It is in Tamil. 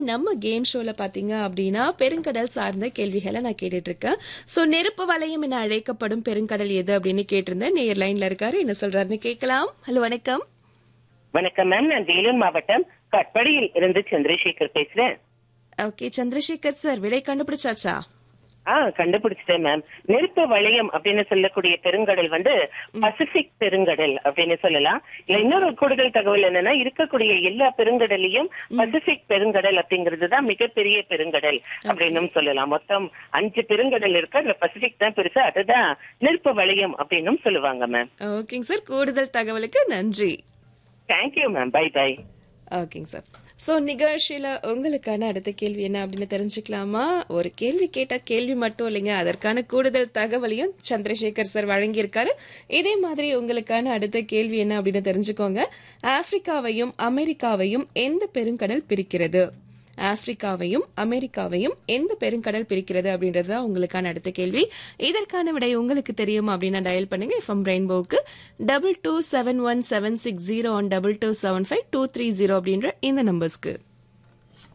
நம்ம கேம் ஷோல பாத்தீங்க அப்படின்னா பெருங்கடல் சார்ந்த கேள்விகளை நான் கேட்டுட்டு இருக்கேன் சோ நெருப்பு வளையம் என அழைக்கப்படும் பெருங்கடல் எது அப்படின்னு கேட்டிருந்தேன் நேர் லைன்ல இருக்காரு என்ன சொல்றாருன்னு கேட்கலாம் ஹலோ வணக்கம் வணக்கம் மேம் நான் வேலூர் மாவட்டம் கட்படியில் இருந்து சந்திரசேகர் பேசுறேன் ஓகே சந்திரசேகர் சார் விடை கண்டுபிடிச்சாச்சா ஆ கண்டுபிடிச்சிட்டேன் மேம் நெருப்பு வளையம் அப்படின்னு சொல்லக்கூடிய பெருங்கடல் வந்து பசிபிக் பெருங்கடல் அப்படின்னு சொல்லலாம் இல்ல இன்னொரு கூடுதல் தகவல் என்னன்னா இருக்கக்கூடிய எல்லா பெருங்கடலையும் பசிபிக் பெருங்கடல் அப்படிங்கிறது தான் மிகப்பெரிய பெருங்கடல் அப்படின்னு சொல்லலாம் மொத்தம் அஞ்சு பெருங்கடல் இருக்கு அதுல பசிபிக் தான் பெருசு அதுதான் நெருப்பு வளையம் அப்படின்னு சொல்லுவாங்க மேம் ஓகேங்க சார் கூடுதல் தகவலுக்கு நன்றி தேங்க்யூ மேம் பை பை ஓகேங்க சார் ஸோ நிகழ்ச்சியில் உங்களுக்கான அடுத்த கேள்வி என்ன அப்படின்னு தெரிஞ்சுக்கலாமா ஒரு கேள்வி கேட்ட கேள்வி மட்டும் இல்லைங்க அதற்கான கூடுதல் தகவலையும் சந்திரசேகர் சார் வழங்கியிருக்காரு இதே மாதிரி உங்களுக்கான அடுத்த கேள்வி என்ன அப்படின்னு தெரிஞ்சுக்கோங்க ஆப்பிரிக்காவையும் அமெரிக்காவையும் எந்த பெருங்கடல் பிரிக்கிறது ஆப்பிரிக்காவையும் அமெரிக்காவையும் எந்த பெருங்கடல் பிரிக்கிறது அப்படின்றது தான் உங்களுக்கான அடுத்த கேள்வி இதற்கான விடை உங்களுக்கு தெரியும் அப்படின்னா டயல் பண்ணுங்க எஃப்எம் ரெயின்போவுக்கு double two seven one seven six zero one double two seven five two three zero அப்படின்ற இந்த நம்பர்ஸ்க்கு